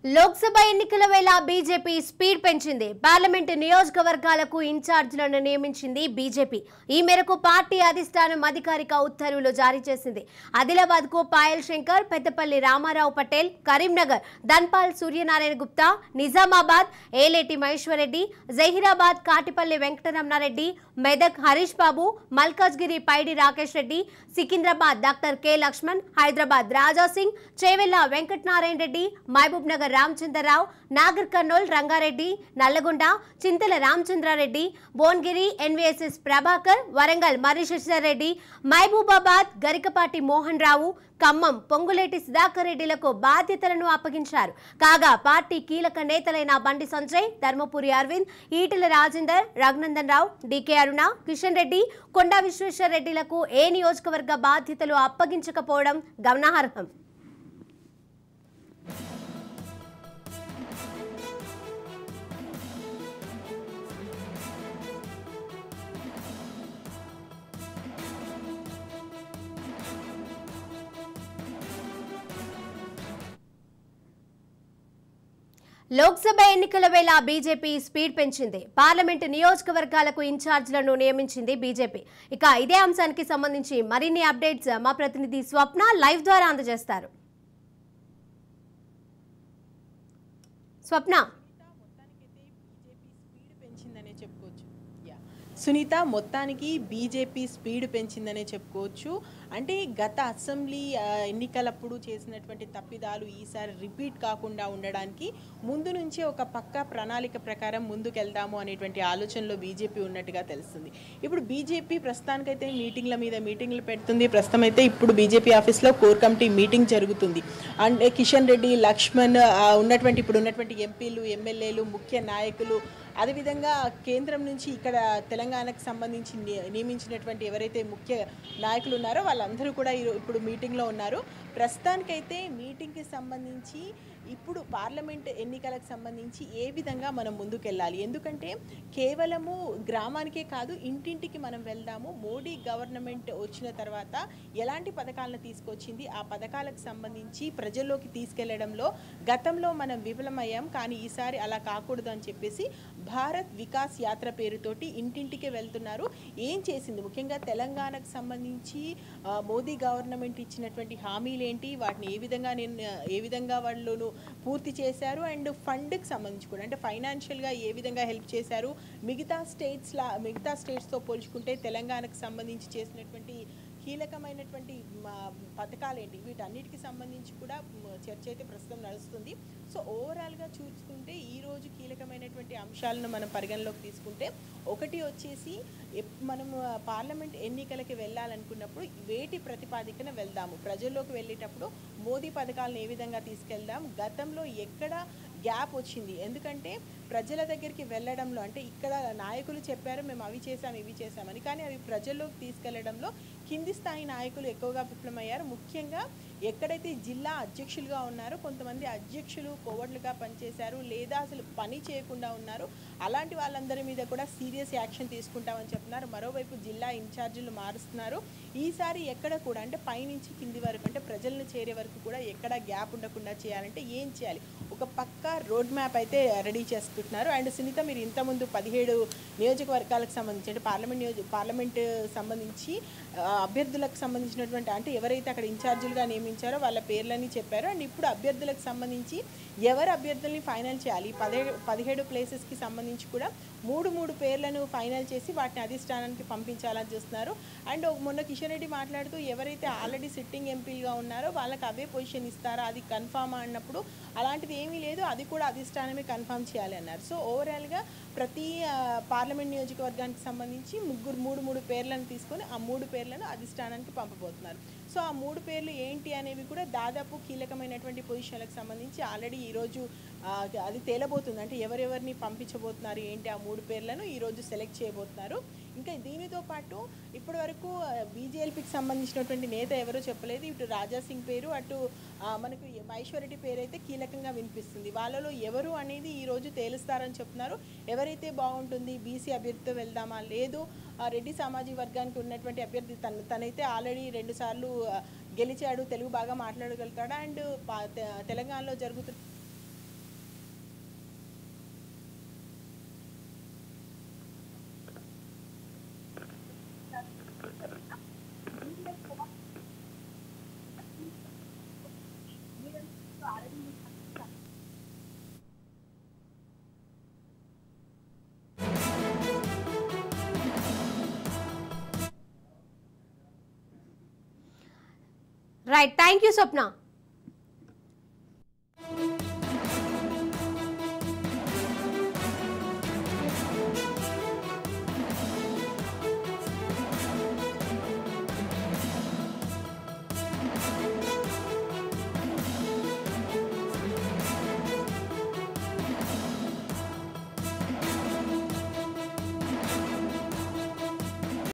లోక్సభ ఎన్నికల వేళ BJP speed పెంచింది పార్లమెంటు నియోజకవర్గాలకు ఇన్ఛార్జీలను నియమించింది బీజేపీ ఈ మేరకు పార్టీ అధిష్టానం అధికారిక ఉత్తర్వులు జారీ చేసింది ఆదిలాబాద్ కు Payal Shankar Peddapalli Rama Rao Patel Karimnagar Dhanpal Suryanarayana Gupta Nizamabad Eleti Maheshwar Reddy Zaheerabad Katipalli Venkataramana Reddy Medak Harish Babu Malkajgiri Paidi Rakesh Reddy Secunderabad doctor K Laxman Hyderabad Raja Singh Chevella Venkatanarayana Reddy Mahabubnagar Ramachandra Rao Nagarkurnool Ranga Reddy Nalgonda Chintala Ramachandra Reddy Bhuvanagiri NVSS Prabhakar Warangal Marri Shashidhar Mahabubabad Garikapati Mohan Rao Khammam Ponguleti Sudhakar రెడ్డిలకు బాధ్యతలను అప్పగించారు కాగా పార్టీ కీలక నేతలైన బండి సంజయ్ ధర్మపురి అరవింద్ ఈటెల రాజేందర్ రఘునందన్ రావు డికే అరుణ కిషన్ రెడ్డి కొండా విశ్వేశ్వర రెడ్డిలకు ఏ నియోజకవర్గ బాధ్యతలు అప్పగించకపోవడం గమనార్హం లోక్సభ ఎన్నికల వేళ బీజేపీ స్పీడ్ పెంచింది పార్లమెంటు నియోజకవర్గాలకు ఇన్ఛార్జీలను నియమించింది బీజేపీ ఇక ఇదే అంశానికి సంబంధించి మరిన్ని అప్డేట్స్ మా ప్రతినిధి స్వప్న లైవ్ ద్వారా అందజేస్తారు స్వప్న పెంచిందనే చెప్పుకోవచ్చు యా. సునీత మొత్తానికి బీజేపీ స్పీడ్ పెంచిందనే చెప్పుకోవచ్చు అంటే గత అసెంబ్లీ ఆ, ఎన్నికలప్పుడు చేసినటువంటి తప్పిదాలు ఈసారి రిపీట్ కాకుండా ఉండడానికి ముందు నుంచే ఒక పక్కా ప్రణాళిక ప్రకారం ముందుకెళ్దాము అనేటువంటి ఆలోచనలో బీజేపీ ఉన్నట్టుగా తెలుస్తుంది ఇప్పుడు బీజేపీ ప్రస్తుతానికైతే మీటింగ్ల మీద మీటింగ్లు పెడుతుంది ప్రస్తుతం అయితే ఇప్పుడు బీజేపీ ఆఫీస్లో కోర్ కమిటీ మీటింగ్ జరుగుతుంది అండ్ కిషన్ రెడ్డి లక్ష్మణ్ ఆ, ఉన్నటువంటి ఇప్పుడు ఉన్నటువంటి ఎంపీలు ఎమ్మెల్యేలు ముఖ్య నాయకులు అదేవిధంగా కేంద్రం నుంచి ఇక్కడ తెలంగాణకు సంబంధించి ని- నియమించినటువంటి ఎవరైతే ముఖ్య నాయకులు ఉన్నారో వాళ్ళందరూ కూడా ఈరో- ఇప్పుడు మీటింగ్లో ఉన్నారు ప్రస్తుతానికైతే మీటింగ్కి సంబంధించి ఇప్పుడు పార్లమెంట్ ఎన్నికలకు సంబంధించి ఏ విధంగా మనం ముందుకెళ్ళాలి ఎందుకంటే కేవలము గ్రామానికే కాదు ఇంటింటికి మనం వెళ్దాము మోడీ గవర్నమెంట్ వచ్చిన తర్వాత ఎలాంటి పథకాలను తీసుకొచ్చింది ఆ పథకాలకు సంబంధించి ప్రజల్లోకి తీసుకెళ్లడంలో గతంలో మనం విఫలమయ్యాం కానీ ఈసారి అలా కాకూడదు అని చెప్పేసి భారత్ వికాస్ యాత్ర పేరుతోటి ఇంటింటికి వెళ్తున్నారు ఏం చేసింది ముఖ్యంగా తెలంగాణకు సంబంధించి ఆ, మోదీ గవర్నమెంట్ ఇచ్చినటువంటి హామీలు ఏంటి వాటిని ఏ విధంగా నేను ఏ విధంగా వాళ్ళను పూర్తి చేశారు అండ్ ఫండ్కి సంబంధించి కూడా అంటే ఫైనాన్షియల్గా ఏ విధంగా హెల్ప్ చేశారు మిగతా స్టేట్స్లా మిగతా స్టేట్స్తో పోల్చుకుంటే తెలంగాణకు సంబంధించి చేసినటువంటి కీలకమైనటువంటి మ- పథకాలేంటి వీటన్నిటికి సంబంధించి కూడా మ, చర్చ అయితే ప్రస్తుతం నడుస్తుంది సో ఓవరాల్గా చూసుకుంటే ఈ రోజు కీలకమైనటువంటి అంశాలను మనం పరిగణలోకి తీసుకుంటే ఒకటి వచ్చేసి ఎప్- మనము ఆ, పార్లమెంట్ ఎన్నికలకి వెళ్ళాలనుకున్నప్పుడు వేటి ప్రతిపాదికన వెళ్దాము ప్రజల్లోకి వెళ్ళేటప్పుడు మోదీ పథకాలను ఏ విధంగా తీసుకెళ్దాం గతంలో ఎక్కడ గ్యాప్ వచ్చింది ఎందుకంటే ప్రజల దగ్గరికి వెళ్ళడంలో అంటే ఇక్కడ నాయకులు చెప్పారు మేము అవి చేసాం ఇవి చేసామని కానీ అవి ప్రజల్లోకి తీసుకెళ్లడంలో కింది స్థాయి నాయకులు ఎక్కువగా విఫలమయ్యారు ముఖ్యంగా ఎక్కడైతే జిల్లా అధ్యక్షులుగా ఉన్నారో కొంతమంది అధ్యక్షులు కోవడ్లుగా పనిచేశారు లేదా అసలు పని చేయకుండా ఉన్నారు అలాంటి వాళ్ళందరి మీద కూడా సీరియస్ యాక్షన్ తీసుకుంటామని చెప్తున్నారు మరోవైపు జిల్లా ఇన్ఛార్జీలు మారుస్తున్నారు ఈసారి ఎక్కడ కూడా అంటే పైనుంచి కింది వరకు అంటే ప్రజలను చేరే వరకు కూడా ఎక్కడ గ్యాప్ ఉండకుండా చేయాలంటే ఏం చేయాలి ఒక పక్కా రోడ్ మ్యాప్ అయితే రెడీ చేసుకుంటున్నారు అండ్ సునీత మీరు ఇంతకుముందు పదిహేడు నియోజకవర్గాలకు సంబంధించి అంటే పార్లమెంట్ నియోజక పార్లమెంట్ సంబంధించి ఆ, అభ్యర్థులకు సంబంధించినటువంటి అంటే ఎవరైతే అక్కడ ఇన్ఛార్జీలుగా నియమించారో వాళ్ళ పేర్లని చెప్పారు అండ్ ఇప్పుడు అభ్యర్థులకు సంబంధించి ఎవరు అభ్యర్థుల్ని ఫైనల్ చేయాలి పదిహేడు పదిహేడు ప్లేసెస్కి సంబంధించి కూడా మూడు మూడు పేర్లను ఫైనల్ చేసి వాటిని అధిష్టానానికి పంపించాలని చూస్తున్నారు అండ్ మొన్న కిషన్ రెడ్డి మాట్లాడుతూ ఎవరైతే ఆల్రెడీ సిట్టింగ్ ఎంపీలుగా ఉన్నారో వాళ్ళకి అవే పొజిషన్ ఇస్తారా అది కన్ఫామ్ అన్నప్పుడు అలాంటిది ఏమీ లేదు అది కూడా అధిష్టానమే కన్ఫామ్ చేయాలి అన్నారు సో ఓవరాల్గా ప్రతి ఆ, పార్లమెంట్ నియోజకవర్గానికి సంబంధించి ముగ్గురు మూడు మూడు పేర్లను తీసుకొని ఆ మూడు పేర్లను అధిష్టానానికి పంపబోతున్నారు సో ఆ మూడు పేర్లు ఏంటి అనేవి కూడా దాదాపు కీలకమైనటువంటి పొజిషన్లకు సంబంధించి ఆల్రెడీ ఈరోజు ఆ, అది తేలబోతుంది అంటే ఎవరెవరిని పంపించబోతున్నారు ఏంటి ఆ మూడు పేర్లను ఈరోజు సెలెక్ట్ చేయబోతున్నారు ఇంకా దీనితో పాటు ఇప్పటి వరకు బీజేఎల్పీకి సంబంధించినటువంటి నేత ఎవరో చెప్పలేదు ఇటు రాజా సింగ్ పేరు అటు ఆ, మనకు మహేశ్వరరెడ్డి పేరు అయితే కీలకంగా వినిపిస్తుంది వాళ్ళలో ఎవరు అనేది ఈరోజు తేలుస్తారని చెప్తున్నారు ఎవరైతే బాగుంటుంది బీసీ అభ్యర్థితో వెళ్దామా లేదు ఆ, రెడ్డి సామాజిక వర్గానికి ఉన్నటువంటి అభ్యర్థి తన తనైతే ఆల్రెడీ రెండుసార్లు ఆ, గెలిచాడు తెలుగు బాగా మాట్లాడగలుగుతాడు అండ్ పా- తె- తెలంగాణలో జరుగుతున్న రైట్ థ్యాంక్ యూ స్వప్న